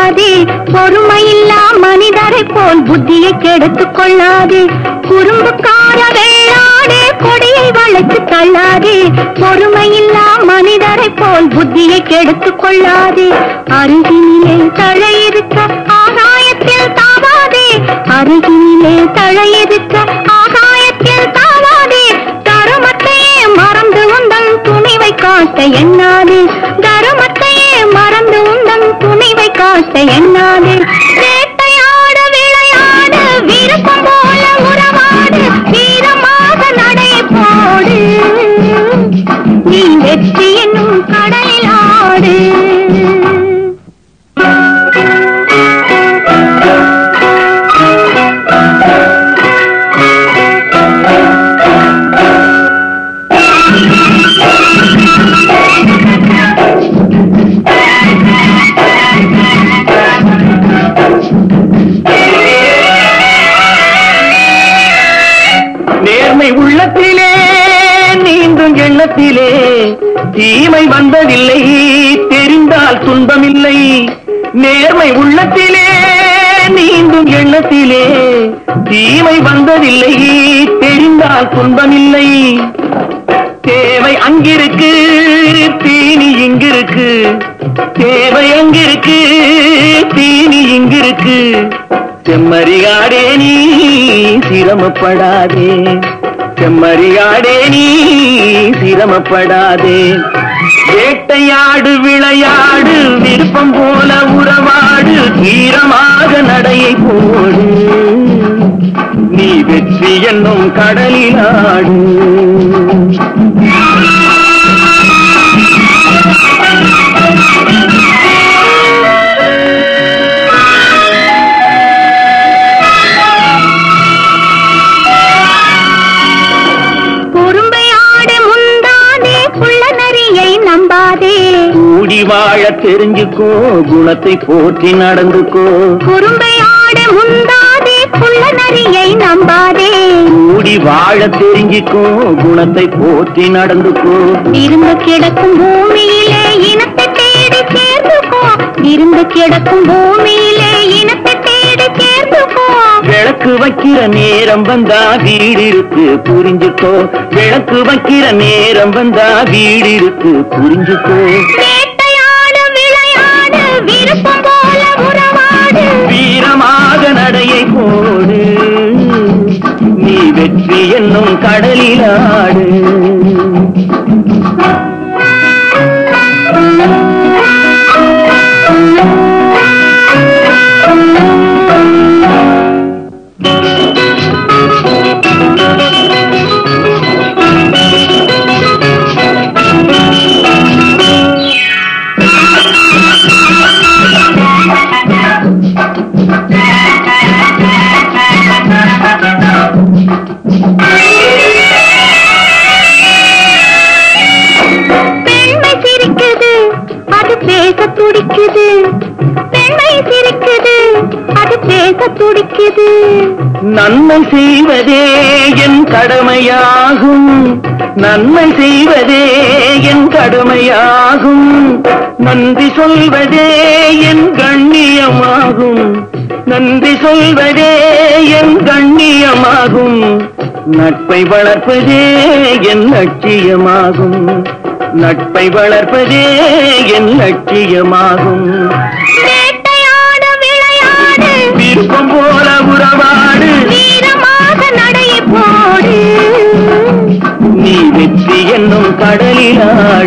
கொள்ளாதே பொறுமையில்லா மனிதரை போல் புத்தியை கெடுத்துக் கொள்ளாதே குறும்புக்கார வெள்ளாடு கொடியை வளைத்து தள்ளாதே பொறுமையில்லா மனிதரை போல் புத்தியை கெடுத்துக் கொள்ளாதே அருகினிலே தழையிருக்க ஆகாயத்தில் தாவாதே அருகினிலே தழையிருக்க ஆகாயத்தில் தாவாதே தருமத்தையே மறந்து உந்தன் துணிவை காட்ட எண்ணாதே தருமத்தையே மறந்து உந்தன் துணிவை காட்ட எண்ணாதே வேட்டையாட விளையாடு விருப்பம் போல உறவாடு வீரமாக நடை போடு நீ வெற்றி என்னும் கடலில் ஆடு நேர்மை உள்ளத்திலே நீந்தும் எண்ணத்திலே தீமை வந்ததில்லை தெரிந்தால் துன்பமில்லை நேர்மை உள்ளத்திலே நீந்தும் எண்ணத்திலே தீமை வந்ததில்லை தெரிந்தால் துன்பமில்லை தேவை அங்கிருக்கு தீனி இங்கிருக்கு தேவை அங்கிருக்கு தீனி இங்கிருக்கு செம்மறியாடே நீ சிரமப்படாதே செம்மறியாடே நீ சிரமப்படாதே வேட்டையாடு விளையாடு விருப்பம் போல உறவாடு தீரமாக நடையை போடு நீ வெற்றி என்னும் கடலில் ஆடு குறும்பை ஆடு முந்தாதே குள்ள நரியை நம்பாதே கூடி வாழ தெரிஞ்சுக்கோ குணத்தை போற்றி நடந்துக்கோ குறும்பை ஆடு முந்தாதே குள்ள நரியை நம்பாதே கூடி வாழ தெரிஞ்சுக்கோ குணத்தை போற்றி நடந்துக்கோ இருந்து கிடக்கும் பூமியிலே இனத்தை தேடி சேர்த்துக்கோ இருந்து கிடக்கும் பூமியிலே இனத்தை தேடி சேர்த்துக்கோ விளக்கு வைக்கிற நேரம் வந்தா வீடு இருக்கு புரிஞ்சுக்கோ விளக்கு வைக்கிற நேரம் வந்தா வீடு இருக்கு புரிஞ்சுக்கோ வேட்டையாடு விளையாடு விருப்பம் போல உறவாடு வீரமாக நடையை போடு நீ வெற்றி என்னும் கடலில் ஆடு பெண்மை சிரிக்குது அது பேச துடிக்குது பெண்மை சிரிக்குது அது பேச துடிக்குது நன்மை செய்வதே என் கடமையாகும் நன்மை செய்வதே என் கடமையாகும் நன்றி சொல்வதே என் கண்ணியமாகும் நன்றி சொல்வதே என் கண்ணியமாகும் நட்பை வளர்ப்பதே என் லட்சியமாகும் நட்பை வளர்ப்பதே என் லட்சியமாகும் வேட்டையாடு விளையாடு விருப்பம் போல உறவாடு வீரமாக நடையை போடு நீ வெற்றி என்னும் கடலில் ஆடு